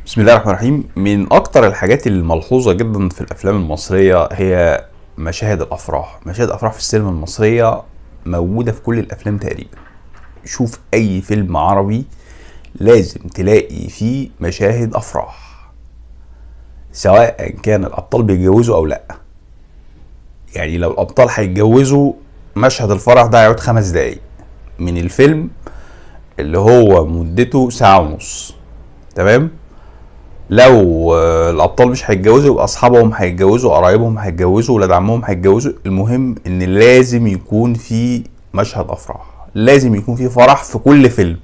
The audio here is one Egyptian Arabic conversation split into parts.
بسم الله الرحمن الرحيم من اكتر الحاجات الملحوظه جدا في الافلام المصريه هي مشاهد الافراح مشاهد الافراح في السينما المصريه موجوده في كل الافلام تقريبا شوف اي فيلم عربي لازم تلاقي فيه مشاهد افراح سواء كان الابطال بيتجوزوا او لا يعني لو الابطال هيتجوزوا مشهد الفرح ده هيقعد خمس دقايق من الفيلم اللي هو مدته ساعة ونص تمام لو آه، الابطال مش هيتجوزوا يبقى اصحابهم هيتجوزوا قرايبهم هيتجوزوا ولاد عمهم هيتجوزوا المهم ان لازم يكون في مشهد افراح لازم يكون في فرح في كل فيلم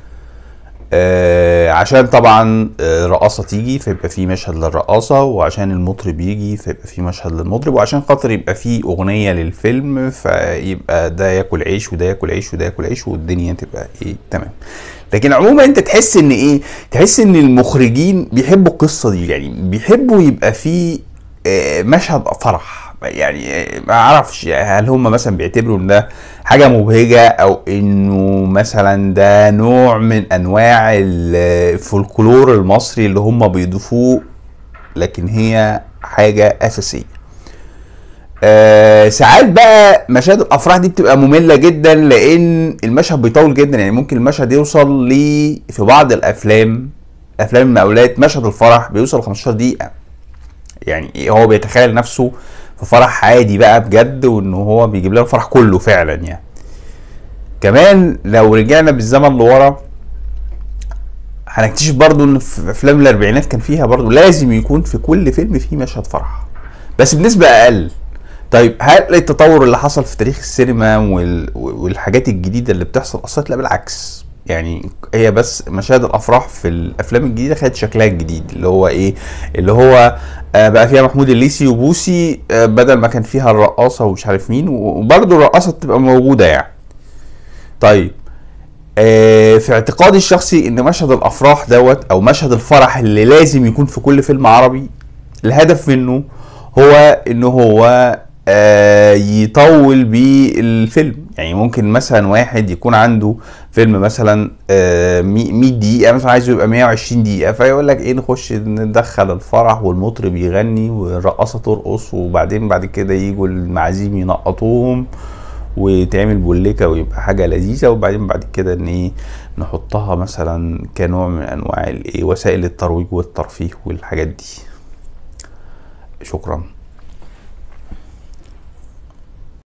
آه عشان طبعا آه رقاصة تيجي فيبقى في مشهد للرقاصة وعشان المطرب يجي فيبقى في مشهد للمطرب وعشان خاطر يبقى في أغنية للفيلم فيبقى ده ياكل عيش وده ياكل عيش وده ياكل عيش والدنيا تبقى ايه تمام لكن عموما انت تحس ان ايه تحس ان المخرجين بيحبوا القصة دي يعني بيحبوا يبقى في آه مشهد فرح يعني آه، ما اعرفش هل هم مثلا بيعتبروا ان ده حاجه مبهجه او انه مثلا ده نوع من انواع الفولكلور المصري اللي هم بيضيفوه لكن هي حاجه اساسيه آه ساعات بقى مشاهد الافراح دي بتبقى ممله جدا لان المشهد بيطول جدا يعني ممكن المشهد يوصل ل في بعض الافلام افلام المقاولات مشهد الفرح بيوصل ل 15 دقيقه يعني هو بيتخيل نفسه في فرح عادي بقى بجد وان هو بيجيب لنا الفرح كله فعلا يعني كمان لو رجعنا بالزمن لورا هنكتشف برضو ان في افلام الاربعينات كان فيها برضو لازم يكون في كل فيلم فيه مشهد فرح بس بنسبة اقل طيب هل التطور اللي حصل في تاريخ السينما وال... والحاجات الجديدة اللي بتحصل اثرت لا بالعكس يعني هي بس مشاهد الافراح في الافلام الجديده خدت شكلها الجديد اللي هو ايه اللي هو آه، بقى فيها محمود الليثي وبوسي آه، بدل ما كان فيها الرقاصه ومش عارف مين وبرضه الرقاصه بتبقى موجوده يعني طيب آه، في اعتقادي الشخصي ان مشهد الافراح دوت او مشهد الفرح اللي لازم يكون في كل فيلم عربي الهدف منه هو ان هو آه، يطول بالفيلم يعني ممكن مثلا واحد يكون عنده فيلم مثلا آه، مي- 100 دقيقة مثلا عايزه يبقى 120 دقيقة فيقول لك ايه نخش ندخل الفرح والمطرب يغني والرقاصة ترقص وبعدين بعد كده يجوا المعازيم ينقطوهم وتعمل بوليكا ويبقى حاجة لذيذة وبعدين بعد كده ان ايه نحطها مثلا كنوع من انواع الايه وسائل الترويج والترفيه والحاجات دي شكرا